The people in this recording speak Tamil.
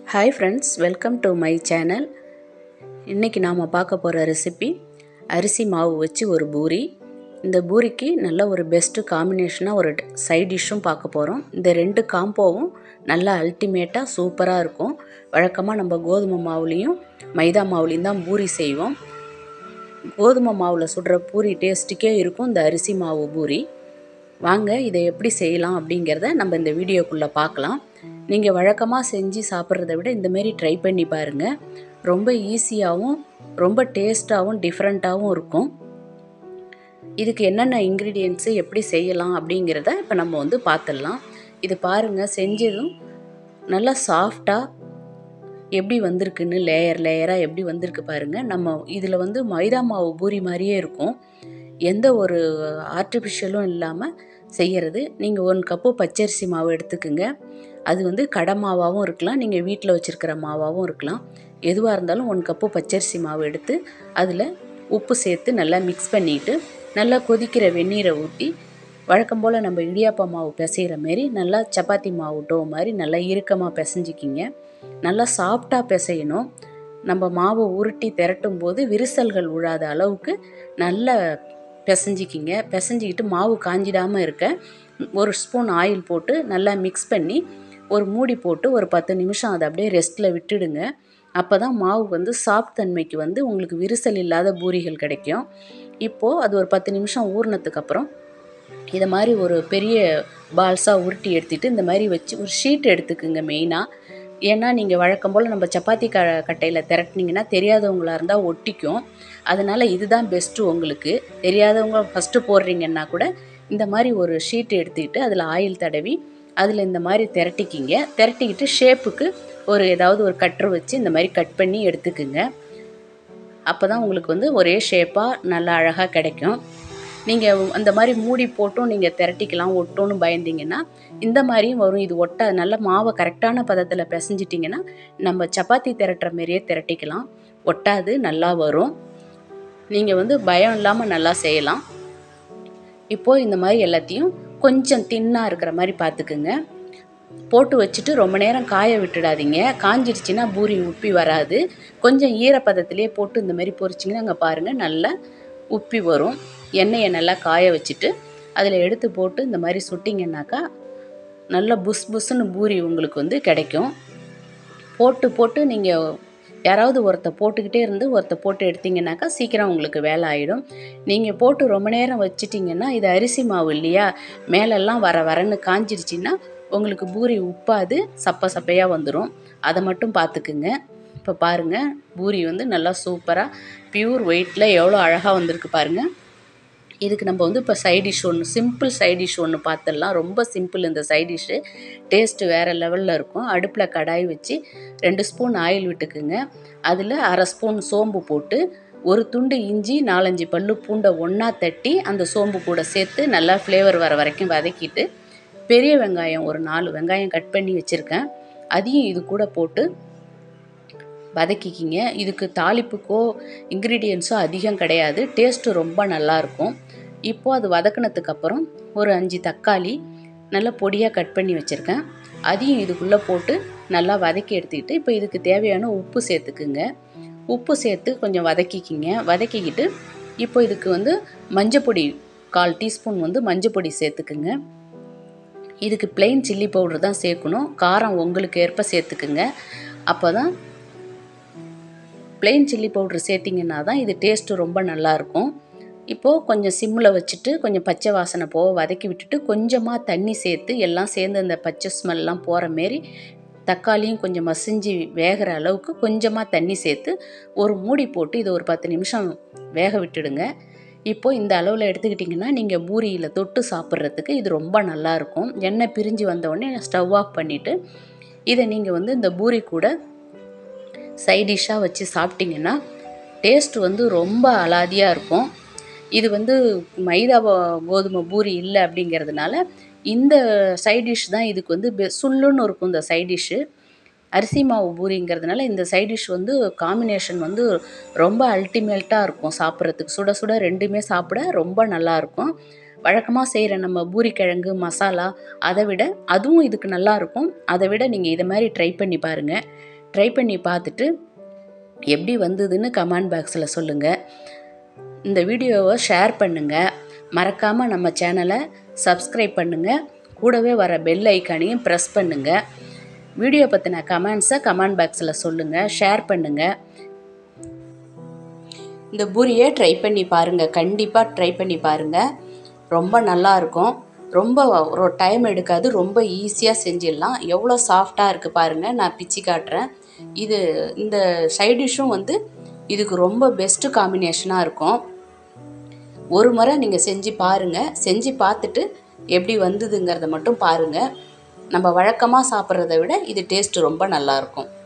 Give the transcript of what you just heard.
hi friends welcome to my channel இன்றைக்கி நாம் பார்க்க போகிற ரெசிபி அரிசி மாவு வச்சு ஒரு பூரி இந்த பூரிக்கு நல்ல ஒரு பெஸ்ட்டு காம்பினேஷனாக ஒரு சைட் டிஷ்ஷும் பார்க்க போகிறோம் இந்த ரெண்டு காம்போவும் நல்லா அல்டிமேட்டாக சூப்பராக இருக்கும் வழக்கமாக நம்ம கோதுமை மாவுலேயும் மைதா மாவுலேயும் தான் பூரி செய்வோம் கோதுமை மாவில் சுடுற பூரி டேஸ்ட்டுக்கே இருக்கும் இந்த அரிசி மாவு பூரி வாங்க இதை எப்படி செய்யலாம் அப்படிங்கிறத நம்ம இந்த வீடியோக்குள்ளே பார்க்கலாம் நீங்கள் வழக்கமாக செஞ்சு சாப்பிட்றத விட இந்தமாரி ட்ரை பண்ணி பாருங்கள் ரொம்ப ஈஸியாகவும் ரொம்ப டேஸ்ட்டாகவும் டிஃப்ரெண்ட்டாகவும் இருக்கும் இதுக்கு என்னென்ன இன்க்ரீடியன்ட்ஸு எப்படி செய்யலாம் அப்படிங்கிறத இப்போ நம்ம வந்து பார்த்துடலாம் இது பாருங்கள் செஞ்சதும் நல்லா சாஃப்டாக எப்படி வந்திருக்குன்னு லேயர் லேயராக எப்படி வந்திருக்கு பாருங்கள் நம்ம இதில் வந்து மைதா மாவு பூரி மாதிரியே இருக்கும் எந்த ஒரு ஆர்டிஃபிஷியலும் இல்லாமல் செய்கிறது நீங்கள் ஒன் கப்பு பச்சரிசி மாவு எடுத்துக்குங்க அது வந்து கடை மாவாகவும் இருக்கலாம் நீங்கள் வீட்டில் வச்சுருக்கிற மாவாகவும் இருக்கலாம் எதுவாக இருந்தாலும் ஒன் கப்பு பச்சரிசி மாவு எடுத்து அதில் உப்பு சேர்த்து நல்லா மிக்ஸ் பண்ணிவிட்டு நல்லா கொதிக்கிற வெந்நீரை ஊற்றி வழக்கம் போல் நம்ம இடியாப்ப மாவு பிசைகிற மாரி நல்லா சப்பாத்தி மாவு டோ மாதிரி நல்லா இறுக்கமாக பிசைஞ்சிக்கிங்க நல்லா சாஃப்டாக பிசையணும் நம்ம மாவை உருட்டி திரட்டும் போது விரிசல்கள் விழாத அளவுக்கு நல்ல பிசைஞ்சிக்கிங்க பிசைஞ்சிக்கிட்டு மாவு காஞ்சிடாமல் இருக்க ஒரு ஸ்பூன் ஆயில் போட்டு நல்லா மிக்ஸ் பண்ணி ஒரு மூடி போட்டு ஒரு பத்து நிமிஷம் அதை அப்படியே ரெஸ்ட்டில் விட்டுடுங்க அப்போ தான் மாவு வந்து சாஃப்ட் தன்மைக்கு வந்து உங்களுக்கு விரிசல் இல்லாத பூரிகள் கிடைக்கும் இப்போது அது ஒரு பத்து நிமிஷம் ஊறினதுக்கப்புறம் இதை மாதிரி ஒரு பெரிய பால்ஸாக உருட்டி எடுத்துகிட்டு இந்த மாதிரி வச்சு ஒரு ஷீட் எடுத்துக்குங்க மெயினாக ஏன்னா நீங்கள் வழக்கம் போல் நம்ம சப்பாத்தி க கட்டையில் திரட்டினீங்கன்னா தெரியாதவங்களாக இருந்தால் ஒட்டிக்கும் அதனால் இதுதான் பெஸ்ட்டு உங்களுக்கு தெரியாதவங்க ஃபஸ்ட்டு போடுறீங்கன்னா கூட இந்த மாதிரி ஒரு ஷீட் எடுத்துக்கிட்டு அதில் ஆயில் தடவி அதில் இந்த மாதிரி திரட்டிக்கிங்க திரட்டிக்கிட்டு ஷேப்புக்கு ஒரு ஏதாவது ஒரு கட்டர் வச்சு இந்த மாதிரி கட் பண்ணி எடுத்துக்குங்க அப்போ தான் உங்களுக்கு வந்து ஒரே ஷேப்பாக நல்லா அழகாக கிடைக்கும் நீங்கள் அந்த மாதிரி மூடி போட்டும் நீங்கள் திரட்டிக்கலாம் ஒட்டும்னு பயந்தீங்கன்னா இந்த மாதிரியும் வரும் இது ஒட்ட நல்ல மாவை கரெக்டான பதத்தில் பிசைஞ்சிட்டிங்கன்னா நம்ம சப்பாத்தி திரட்டுற மாரியே திரட்டிக்கலாம் ஒட்டாது நல்லா வரும் நீங்கள் வந்து பயம் இல்லாமல் நல்லா செய்யலாம் இப்போது இந்த மாதிரி எல்லாத்தையும் கொஞ்சம் தின்னாக இருக்கிற மாதிரி பார்த்துக்குங்க போட்டு வச்சுட்டு ரொம்ப நேரம் காய விட்டுடாதீங்க காஞ்சிடுச்சின்னா பூரி உப்பி வராது கொஞ்சம் ஈரப்பதத்திலே போட்டு இந்த மாதிரி பொரிச்சிங்கன்னா அங்கே பாருங்கள் நல்லா உப்பி வரும் எண்ணெயை நல்லா காய வச்சுட்டு அதில் எடுத்து போட்டு இந்த மாதிரி சுட்டிங்கன்னாக்கா நல்லா புஸ் புஸ்ன்னு பூரி உங்களுக்கு வந்து கிடைக்கும் போட்டு போட்டு நீங்கள் யாராவது ஒருத்த போட்டுக்கிட்டே இருந்து ஒருத்த போட்டு எடுத்திங்கனாக்கா சீக்கிரம் உங்களுக்கு வேலை ஆகிடும் நீங்கள் போட்டு ரொம்ப நேரம் வச்சிட்டிங்கன்னா இது அரிசி மாவு இல்லையா மேலெல்லாம் வர வரன்னு காஞ்சிடுச்சின்னா உங்களுக்கு பூரி உப்பாது சப்ப சப்பையாக வந்துடும் அதை மட்டும் பார்த்துக்குங்க இப்போ பாருங்கள் பூரி வந்து நல்லா சூப்பராக பியூர் ஒயிட்டில் எவ்வளோ அழகாக வந்திருக்கு பாருங்கள் இதுக்கு நம்ம வந்து இப்போ சைட் டிஷ் ஒன்று சிம்பிள் சைட் டிஷ் ஒன்று பார்த்துடலாம் ரொம்ப சிம்பிள் இந்த சைட் டிஷ்ஷு டேஸ்ட்டு வேறு லெவலில் இருக்கும் அடுப்பில் கடாய் வச்சு ரெண்டு ஸ்பூன் ஆயில் விட்டுக்குங்க அதில் அரை ஸ்பூன் சோம்பு போட்டு ஒரு துண்டு இஞ்சி நாலஞ்சு பல்லு பூண்டை ஒன்றா தட்டி அந்த சோம்பு கூட சேர்த்து நல்லா ஃப்ளேவர் வர வரைக்கும் வதக்கிட்டு பெரிய வெங்காயம் ஒரு நாலு வெங்காயம் கட் பண்ணி வச்சுருக்கேன் அதையும் இது கூட போட்டு வதக்கிக்கிங்க இதுக்கு தாளிப்புக்கோ இன்க்ரீடியன்ஸோ அதிகம் கிடையாது டேஸ்ட்டு ரொம்ப நல்லாயிருக்கும் இப்போது அது வதக்கினதுக்கப்புறம் ஒரு அஞ்சு தக்காளி நல்லா பொடியாக கட் பண்ணி வச்சுருக்கேன் அதையும் இதுக்குள்ளே போட்டு நல்லா வதக்கி எடுத்துக்கிட்டு இப்போ இதுக்கு தேவையான உப்பு சேர்த்துக்குங்க உப்பு சேர்த்து கொஞ்சம் வதக்கிக்கிங்க வதக்கிக்கிட்டு இப்போ இதுக்கு வந்து மஞ்சப்பொடி கால் டீஸ்பூன் வந்து மஞ்சப்பொடி சேர்த்துக்குங்க இதுக்கு பிளெயின் சில்லி பவுடர் தான் சேர்க்கணும் காரம் உங்களுக்கு ஏற்ப சேர்த்துக்குங்க அப்போ தான் பிளெயின் சில்லி பவுட்ரு சேர்த்திங்கன்னா தான் இது டேஸ்ட்டு ரொம்ப நல்லாயிருக்கும் இப்போது கொஞ்சம் சிம்மில் வச்சுட்டு கொஞ்சம் பச்சை வாசனை போக வதக்கி விட்டுட்டு கொஞ்சமாக தண்ணி சேர்த்து எல்லாம் சேர்ந்து அந்த பச்சை ஸ்மெல்லாம் போகிற மாரி தக்காளியும் கொஞ்சம் மசிஞ்சு வேகிற அளவுக்கு கொஞ்சமாக தண்ணி சேர்த்து ஒரு மூடி போட்டு இதை ஒரு பத்து நிமிஷம் வேக விட்டுடுங்க இப்போது இந்த அளவில் எடுத்துக்கிட்டிங்கன்னா நீங்கள் பூரியில் தொட்டு சாப்பிட்றதுக்கு இது ரொம்ப நல்லாயிருக்கும் எண்ணெய் பிரிஞ்சு வந்தவுடனே ஸ்டவ் ஆஃப் பண்ணிவிட்டு இதை நீங்கள் வந்து இந்த பூரி கூட சைட் டிஷ்ஷாக வச்சு சாப்பிட்டிங்கன்னா டேஸ்ட் வந்து ரொம்ப அலாதியாக இருக்கும் இது வந்து மைதா கோதுமை பூரி இல்லை அப்படிங்கிறதுனால இந்த சைட் டிஷ் தான் இதுக்கு வந்து பெ சுல்லுன்னு இருக்கும் இந்த சைட் டிஷ்ஷு அரிசி மாவு பூரிங்கிறதுனால இந்த சைட் டிஷ் வந்து காம்பினேஷன் வந்து ரொம்ப அல்டிமேட்டாக இருக்கும் சாப்பிட்றதுக்கு சுட சுட ரெண்டுமே சாப்பிட ரொம்ப நல்லாயிருக்கும் வழக்கமாக செய்கிற நம்ம பூரிக்கிழங்கு மசாலா அதை விட அதுவும் இதுக்கு நல்லாயிருக்கும் அதை விட நீங்கள் இதை மாதிரி ட்ரை பண்ணி பாருங்கள் ட்ரை பண்ணி பார்த்துட்டு எப்படி வந்ததுன்னு கமெண்ட் பாக்ஸில் சொல்லுங்கள் இந்த வீடியோவை ஷேர் பண்ணுங்கள் மறக்காமல் நம்ம சேனலை சப்ஸ்கிரைப் பண்ணுங்கள் கூடவே வர பெல் ஐக்கானையும் ப்ரெஸ் பண்ணுங்கள் வீடியோ பற்றின கமெண்ட்ஸை கமெண்ட் பாக்ஸில் சொல்லுங்கள் ஷேர் பண்ணுங்கள் இந்த பூரியை ட்ரை பண்ணி பாருங்கள் கண்டிப்பாக ட்ரை பண்ணி பாருங்கள் ரொம்ப நல்லா இருக்கும் ரொம்ப ஒரு டைம் எடுக்காது ரொம்ப ஈஸியாக செஞ்சிடலாம் எவ்வளோ சாஃப்டாக இருக்குது பாருங்கள் நான் பிச்சு காட்டுறேன் இது இந்த சைட் டிஷ்ஷும் வந்து இதுக்கு ரொம்ப பெஸ்ட்டு காம்பினேஷனாக இருக்கும் ஒரு முறை நீங்கள் செஞ்சு பாருங்கள் செஞ்சு பார்த்துட்டு எப்படி வந்ததுங்கிறத மட்டும் பாருங்கள் நம்ம வழக்கமாக சாப்பிட்றத விட இது டேஸ்ட்டு ரொம்ப நல்லாயிருக்கும்